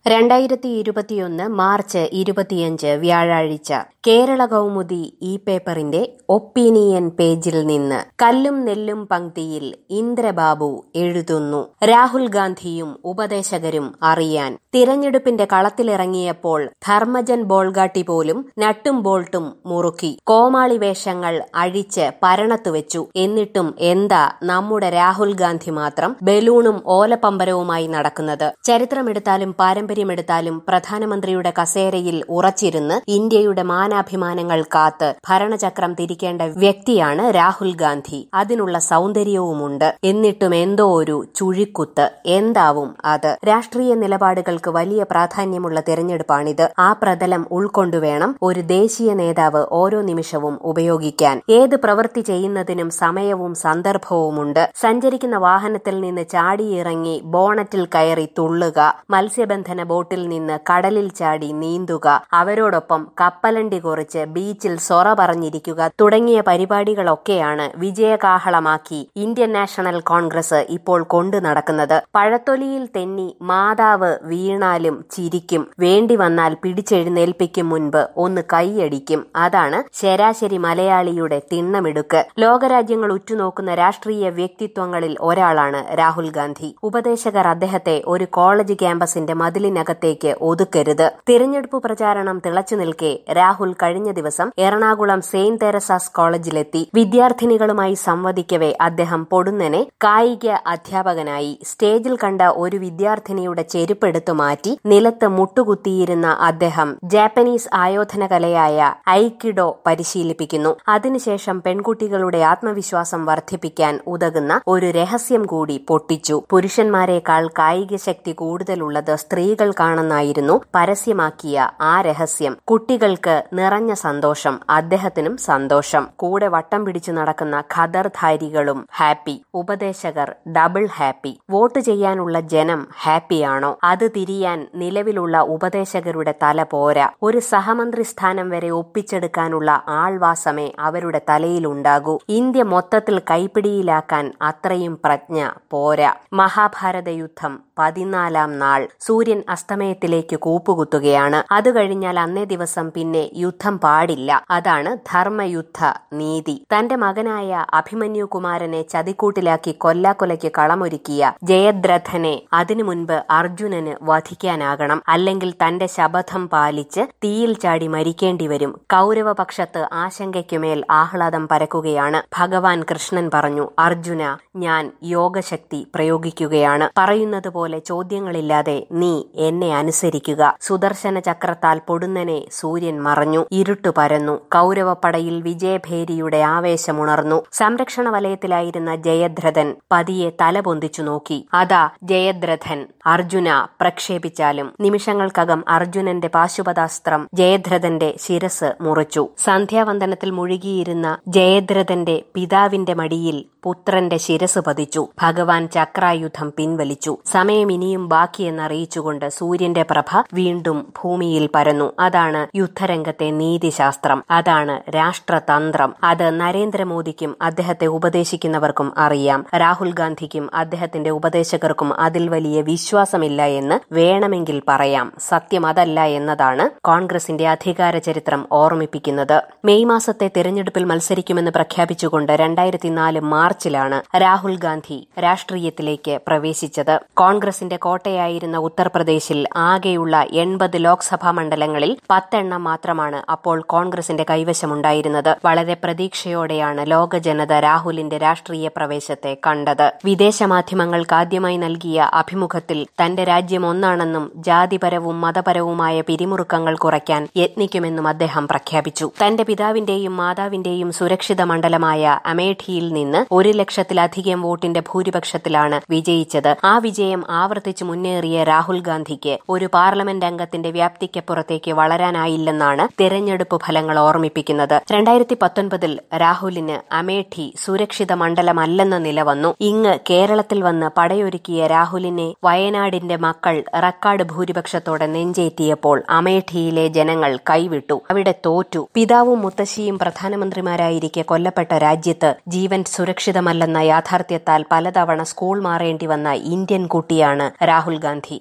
രണ്ടായിരത്തി ഇരുപത്തിയൊന്ന് മാർച്ച് ഇരുപത്തിയഞ്ച് വ്യാഴാഴ്ച കേരള കൗമുദി ഈ പേപ്പറിന്റെ ഒപ്പീനിയൻ പേജിൽ നിന്ന് കല്ലും നെല്ലും പങ്ക്തിയിൽ ഇന്ദ്രബാബു എഴുതുന്നു രാഹുൽ ഗാന്ധിയും ഉപദേശകരും അറിയാൻ തിരഞ്ഞെടുപ്പിന്റെ കളത്തിലിറങ്ങിയപ്പോൾ ധർമ്മജൻ ബോൾഗാട്ടി പോലും നട്ടും ബോൾട്ടും മുറുക്കി കോമാളി വേഷങ്ങൾ അഴിച്ച് പരണത്തുവെച്ചു എന്നിട്ടും എന്താ നമ്മുടെ രാഹുൽ ഗാന്ധി മാത്രം ബലൂണും ഓലപ്പമ്പരവുമായി നടക്കുന്നത് ചരിത്രമെടുത്താലും പാരമ്പര്യമെടുത്താലും പ്രധാനമന്ത്രിയുടെ കസേരയിൽ ഉറച്ചിരുന്ന് ഇന്ത്യയുടെ മാനാഭിമാനങ്ങൾ കാത്ത് ഭരണചക്രം തിരിക്കേണ്ട വ്യക്തിയാണ് രാഹുൽ ഗാന്ധി അതിനുള്ള സൗന്ദര്യവുമുണ്ട് എന്നിട്ടും എന്തോ ഒരു ചുഴിക്കുത്ത് എന്താവും അത് രാഷ്ട്രീയ നിലപാടുകൾക്ക് വലിയ പ്രാധാന്യമുള്ള തെരഞ്ഞെടുപ്പാണിത് ആ പ്രതലം ഉൾക്കൊണ്ടുവേണം ഒരു ദേശീയ നേതാവ് ഓരോ നിമിഷവും ഉപയോഗിക്കാൻ ഏത് പ്രവൃത്തി ചെയ്യുന്നതിനും സമയവും സന്ദർഭവുമുണ്ട് സഞ്ചരിക്കുന്ന വാഹനത്തിൽ നിന്ന് ചാടിയിറങ്ങി ബോണറ്റിൽ കയറി തുള്ളുക മത്സ്യബന്ധന ബോട്ടിൽ നിന്ന് കടലിൽ ചാടി നീന്തുക അവരോടൊപ്പം കപ്പലണ്ടി കുറിച്ച് ബീച്ചിൽ സൊറ പറഞ്ഞിരിക്കുക തുടങ്ങിയ പരിപാടികളൊക്കെയാണ് വിജയകാഹളമാക്കി ഇന്ത്യൻ നാഷണൽ കോൺഗ്രസ് ഇപ്പോൾ കൊണ്ടു നടക്കുന്നത് പഴത്തൊലിയിൽ തെന്നി മാതാവ് വീണാലും ചിരിക്കും വേണ്ടി വന്നാൽ പിടിച്ചെഴുന്നേൽപ്പിക്കും മുൻപ് ഒന്ന് കൈയടിക്കും അതാണ് ശരാശരി മലയാളിയുടെ തിണ്ണമിടുക്ക് ലോകരാജ്യങ്ങൾ ഉറ്റുനോക്കുന്ന രാഷ്ട്രീയ വ്യക്തിത്വങ്ങളിൽ ഒരാളാണ് രാഹുൽ ഗാന്ധി ഉപദേശകർ അദ്ദേഹത്തെ ഒരു കോളേജ് ക്യാമ്പസിന്റെ മതിലിനകത്തേക്ക് ഒതുക്കരുത് തിരഞ്ഞെടുപ്പ് പ്രചാരണം തിളച്ചു നിൽക്കെ രാഹുൽ കഴിഞ്ഞ ദിവസം എറണാകുളം സെയിന്റ് തെരസാസ് കോളേജിലെത്തി വിദ്യാർത്ഥിനികളുമായി സംവദിക്കവെ അദ്ദേഹം പൊടുന്നനെ കായിക അധ്യാപകനായി സ്റ്റേജിൽ കണ്ട ഒരു വിദ്യാർത്ഥിനിയുടെ ചെരുപ്പെടുത്തു മാറ്റി നിലത്ത് മുട്ടുകുത്തിയിരുന്ന അദ്ദേഹം ജാപ്പനീസ് ആയോധന കലയായ ഐക്കിഡോ പരിശീലിപ്പിക്കുന്നു അതിനുശേഷം പെൺകുട്ടികളുടെ ആത്മവിശ്വാസം വർദ്ധിപ്പിക്കാൻ ഉതകുന്ന ഒരു രഹസ്യം കൂടി പൊട്ടിച്ചു പുരുഷന്മാരെക്കാൾ കായിക ശക്തി കൂടുതലുള്ളത് സ്ത്രീകൾക്കാണെന്നായിരുന്നു പരസ്യമാക്കിയ ആ രഹസ്യം കുട്ടികൾക്ക് നിറഞ്ഞ സന്തോഷം അദ്ദേഹത്തിനും സന്തോഷം കൂടെ വട്ടം പിടിച്ചു നടക്കുന്ന ഖദർധാരികളും ഹാപ്പി ഉപദേശകർ ഡബിൾ ഹാപ്പി വോട്ട് ചെയ്യാനുള്ള ജനം ഹാപ്പിയാണോ അത് തിരിയാൻ നിലവിലുള്ള ഉപദേശകരുടെ തല പോരാ ഒരു സഹമന്ത്രി സ്ഥാനം വരെ ഒപ്പിച്ചെടുക്കാനുള്ള ആൾവാസമേ അവരുടെ തലയിലുണ്ടാകൂ ഇന്ത്യ മൊത്തത്തിൽ കൈപ്പിടിയിലാക്കാൻ അത്രയും പ്രജ്ഞ പോരാ മഹാഭാരത യുദ്ധം പതിനാലാം നാൾ സൂര്യൻ അസ്തമയത്തിലേക്ക് കൂപ്പുകുത്തുകയാണ് അത് കഴിഞ്ഞാൽ അന്നേ ദിവസം പിന്നെ യുദ്ധം പാടില്ല അതാണ് ധർമ്മയുദ്ധ നീതി തന്റെ മകനായ അഭിമന്യു കുമാരനെ ചതിക്കൂട്ടിലാക്കി കൊല്ലാക്കൊലയ്ക്ക് കളമൊരുക്കിയ ജയദ്രഥനെ അതിനു മുൻപ് അർജുനന് വധിക്കാനാകണം അല്ലെങ്കിൽ തന്റെ ശപഥം പാലിച്ച് തീയിൽ ചാടി മരിക്കേണ്ടി വരും കൗരവപക്ഷത്ത് ആശങ്കയ്ക്കുമേൽ ആഹ്ലാദം പരക്കുകയാണ് ഭഗവാൻ കൃഷ്ണൻ പറഞ്ഞു അർജുന ഞാൻ യോഗശക്തി പ്രയോഗിക്കുകയാണ് പറയുന്നത് പോലെ ചോദ്യങ്ങളില്ലാതെ നീ എന്നെ അനുസരിക്കുക സുദർശന ചക്രത്താൽ പൊടുന്നനെ സൂര്യൻ മറഞ്ഞു ഇരുട്ടു പരന്നു കൗരവപ്പടയിൽ വിജയഭേരിയുടെ ആവേശമുണർന്നു സംരക്ഷണ വലയത്തിലായിരുന്ന ജയദ്രഥൻ പതിയെ തല പൊന്തിച്ചു നോക്കി അതാ ജയദ്രഥൻ അർജുന പ്രക്ഷേപിച്ചാലും നിമിഷങ്ങൾക്കകം അർജുനന്റെ പാശുപതാസ്ത്രം ജയദ്രഥന്റെ ശിരസ് മുറിച്ചു സന്ധ്യാവന്ദനത്തിൽ മുഴുകിയിരുന്ന ജയദ്രഥന്റെ പിതാവിന്റെ മടിയിൽ പുത്രന്റെ ശിരസ് പതിച്ചു ഭഗവാൻ ചക്രായുധം പിൻവലിച്ചു സമയം ഇനിയും ബാക്കിയെന്നറിയിച്ചുകൊണ്ട് സൂര്യന്റെ പ്രഭ വീണ്ടും ഭൂമിയിൽ പരന്നു അതാണ് യുദ്ധരംഗത്തെ നീതിശാസ്ത്രം അതാണ് രാഷ്ട്രതന്ത്രം അത് നരേന്ദ്രമോദിക്കും അദ്ദേഹത്തെ ഉപദേശിക്കുന്നവർക്കും അറിയാം രാഹുൽ ഗാന്ധിക്കും അദ്ദേഹത്തിന്റെ ഉപദേശകർക്കും അതിൽ വലിയ വിശ്വാസമില്ല എന്ന് വേണമെങ്കിൽ പറയാം സത്യം അതല്ല എന്നതാണ് കോൺഗ്രസിന്റെ അധികാര ചരിത്രം ഓർമ്മിപ്പിക്കുന്നത് മെയ് മാസത്തെ തിരഞ്ഞെടുപ്പിൽ മത്സരിക്കുമെന്ന് പ്രഖ്യാപിച്ചുകൊണ്ട് രണ്ടായിരത്തിനാല് മാർച്ചിലാണ് രാഹുൽ ഗാന്ധി രാഷ്ട്രീയത്തിലേക്ക് പ്രവേശിച്ചത് കോൺഗ്രസിന്റെ കോട്ടയായിരുന്ന ഉത്തർപ്രദേശിൽ ആകെയുള്ള എൺപത് ലോക്സഭാ മണ്ഡലങ്ങളിൽ പത്തെണ്ണം മാത്രമാണ് അപ്പോൾ കോൺഗ്രസിന്റെ കൈവശമുണ്ടായിരുന്നത് വളരെ പ്രതീക്ഷയോടെയാണ് ലോക ജനത രാഹുലിന്റെ രാഷ്ട്രീയ പ്രവേശത്തെ കണ്ടത് വിദേശ മാധ്യമങ്ങൾക്ക് ആദ്യമായി നൽകിയ അഭിമുഖത്തിൽ തന്റെ രാജ്യം ഒന്നാണെന്നും ജാതിപരവും മതപരവുമായ പിരിമുറുക്കങ്ങൾ കുറയ്ക്കാൻ യത്നിക്കുമെന്നും അദ്ദേഹം പ്രഖ്യാപിച്ചു തന്റെ പിതാവിന്റെയും മാതാവിന്റെയും സുരക്ഷിത മണ്ഡലമായ അമേഠിയിൽ നിന്ന് ഒരു ലക്ഷത്തിലധികം വോട്ടിന്റെ ഭൂരിപക്ഷത്തിലാണ് വിജയിച്ചത് ആ വിജയം ആവർത്തിച്ച് മുന്നേറിയ രാഹുൽ ഗാന്ധിക്ക് ഒരു പാർലമെന്റ് അംഗത്തിന്റെ വ്യാപ്തിക്കപ്പുറത്തേക്ക് വളരാനായില്ലെന്നാണ് തെരഞ്ഞെടുപ്പ് ഫലങ്ങൾ ഓർമ്മിപ്പിക്കുന്നത് രണ്ടായിരത്തി പത്തൊൻപതിൽ രാഹുലിന് അമേഠി സുരക്ഷിത മണ്ഡലമല്ലെന്ന നില വന്നു ഇങ്ങ് കേരളത്തിൽ വന്ന് പടയൊരുക്കിയ രാഹുലിനെ വയനാടിന്റെ മക്കൾ റെക്കോർഡ് ഭൂരിപക്ഷത്തോടെ നെഞ്ചേറ്റിയപ്പോൾ അമേഠിയിലെ ജനങ്ങൾ കൈവിട്ടു അവിടെ തോറ്റു പിതാവും മുത്തശ്ശിയും പ്രധാനമന്ത്രിമാരായിരിക്കെ കൊല്ലപ്പെട്ട രാജ്യത്ത് ജീവൻ സുരക്ഷിതമല്ലെന്ന യാഥാർത്ഥ്യത്താൽ പലതവണ സ്കൂൾ മാറേണ്ടി വന്ന ഇന്ത്യൻ കുട്ടിയാണ് രാഹുൽ ഗാന്ധി വിദേശ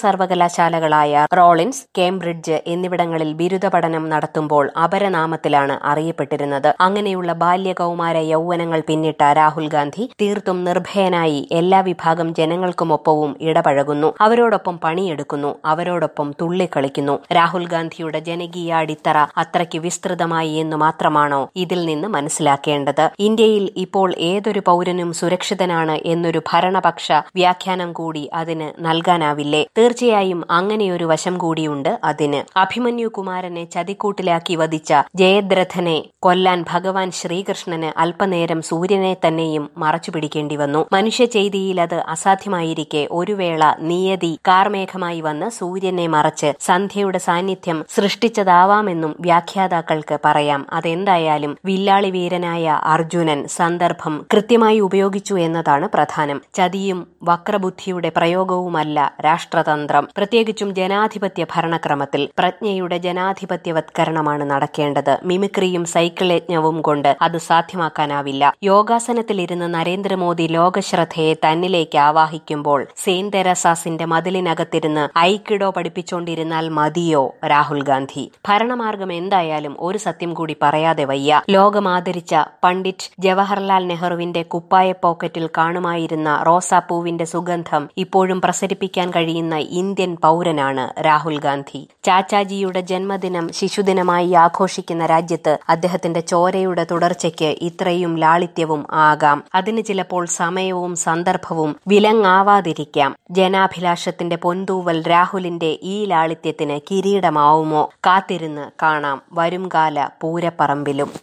സർവകലാശാലകളായ റോളിൻസ് കേംബ്രിഡ്ജ് എന്നിവിടങ്ങളിൽ ബിരുദ പഠനം നടത്തുമ്പോൾ അപരനാമത്തിലാണ് അറിയപ്പെട്ടിരുന്നത് അങ്ങനെയുള്ള ബാല്യകൗമാര യൗവനങ്ങൾ പിന്നിട്ട രാഹുൽ ഗാന്ധി തീർത്തും നിർഭയനായി എല്ലാ വിഭാഗം ജനങ്ങൾക്കുമൊപ്പവും ഇടപഴകുന്നു അവരോടൊപ്പം പണിയെടുക്കുന്നു അവരോടൊപ്പം തുള്ളിക്കളിക്കുന്നു രാഹുൽ ഗാന്ധിയുടെ ജനകീയ അടിത്തറ അത്രയ്ക്ക് വിസ്തൃതമായി എന്ന് മാത്രമാണോ ഇതിൽ നിന്ന് മനസ്സിലാക്കേണ്ടത് ഇന്ത്യയിൽ ഇപ്പോൾ ഏതൊരു പൗരനും സുരക്ഷിതനാണ് എന്നൊരു ഭരണപക്ഷ വ്യാഖ്യാനം കൂടി അതിന് നൽകാനാവില്ലേ തീർച്ചയായും അങ്ങനെയൊരു വശം കൂടിയുണ്ട് അതിന് അഭിമന്യു കുമാരനെ ചതിക്കൂട്ടിലാക്കി വധിച്ച ജയദ്രഥനെ കൊല്ലാൻ ഭഗവാൻ ശ്രീകൃഷ്ണന് അല്പനേരം സൂര്യനെ തന്നെയും മറച്ചു പിടിക്കേണ്ടി വന്നു മനുഷ്യ ചെയ്തിയിൽ അത് അസാധ്യമായിരിക്കെ ഒരു വേള നിയതി കാർമേഘമായി വന്ന് സൂര്യനെ മറച്ച് സന്ധ്യയുടെ സാന്നിധ്യം സൃഷ്ടിച്ചതാവാമെന്നും വ്യാഖ്യാതാക്കൾക്ക് പറയാം അതെന്തായാലും വില്ലാളി വീരനായ അർജുനൻ സന്ദർഭം കൃത്യമായി ഉപയോഗിച്ചു എന്നതാണ് പ്രധാനം ചതിയും വക്രബുദ്ധിയുടെ പ്രയോഗവുമല്ല രാഷ്ട്രതന്ത്രം പ്രത്യേകിച്ചും ജനാധിപത്യ ഭരണക്രമത്തിൽ പ്രജ്ഞയുടെ ജനാധിപത്യവത്കരണമാണ് നടക്കേണ്ടത് മിമിക്രിയും സൈക്കിൾ യജ്ഞവും കൊണ്ട് അത് സാധ്യമാക്കാനാവില്ല യോഗാസനത്തിലിരുന്ന് നരേന്ദ്രമോദി ലോകശ്രദ്ധയെ തന്നിലേക്ക് ആവാഹിക്കുമ്പോൾ സെയിന്റ് തെരസാസിന്റെ മതിലിനകത്തിരുന്ന് ഐക്കിഡോ പഠിപ്പിച്ചുകൊണ്ടിരുന്നാൽ മതിയോ രാഹുൽ ഗാന്ധി ഭരണമാർഗം എന്തായാലും ഒരു സത്യം കൂടി പറയാതെ വയ്യ ലോകമാദരിച്ച പണ്ഡിറ്റ് ജവഹർലാൽ നെഹ്റുവിന്റെ കുപ്പായ പോക്കറ്റിൽ കാണുമായിരുന്ന റോസാപ്പൂവിന്റെ സുഗന്ധം ഇപ്പോഴും പ്രസരിപ്പിക്കാൻ കഴിയുന്ന ഇന്ത്യൻ പൗരനാണ് രാഹുൽ ഗാന്ധി ചാച്ചാജിയുടെ ജന്മദിനം ശിശുദിനമായി ആഘോഷിക്കുന്ന രാജ്യത്ത് അദ്ദേഹത്തിന്റെ ചോരയുടെ തുടർച്ചയ്ക്ക് ഇത്രയും ലാളിത്യവും ആകാം അതിന് ചിലപ്പോൾ സമയവും സന്ദർഭവും വിലങ്ങാവാതിരിക്കാം ജനാഭിലാഷത്തിന്റെ പൊന്തൂവൽ രാഹുലിന്റെ ഈ ലാളിത്യത്തിന് കിരീടമാവുമോ കാത്തിരുന്ന് കാണാം വരുംകാല പൂരപ്പറമ്പിലും